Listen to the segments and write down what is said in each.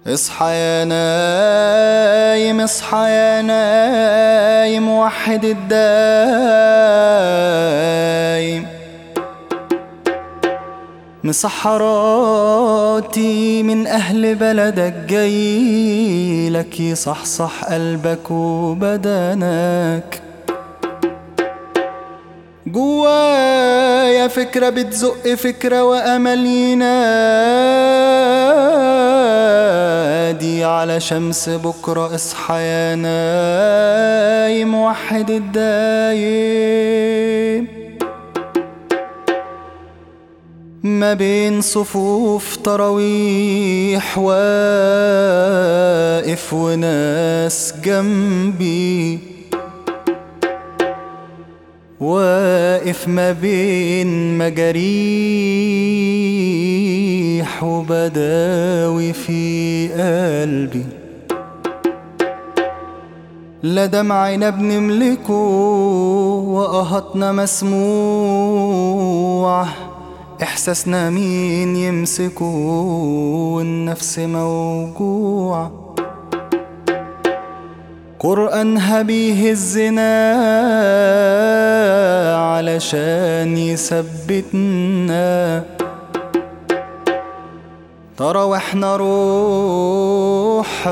اصحى يا نايم اصحى يا نايم وحد الدايم مسحراتي من أهل بلدك جايلك يصحصح قلبك وبدنك جوايا فكرة بتزق فكرة وأمل ينادي على شمس بكرة اصحى يا نايم وحد الدايم ما بين صفوف تراويح واقف وناس جنبي واقف ما بين مجاريح وبداوي في قلبي لا دمعنا بنملكه وقهطنا مسموع احساسنا مين يمسكه والنفس موجوع قرآنها بيهزنا علشان يثبتنا ترى واحنا روح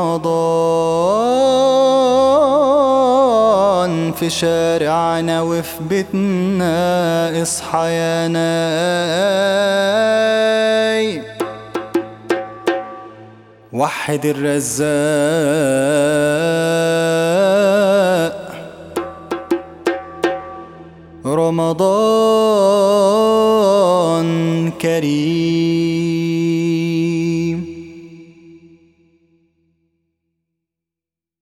رمضان في شارعنا وفي بيتنا اصحى يا ناي وحد الرزاق رمضان كريم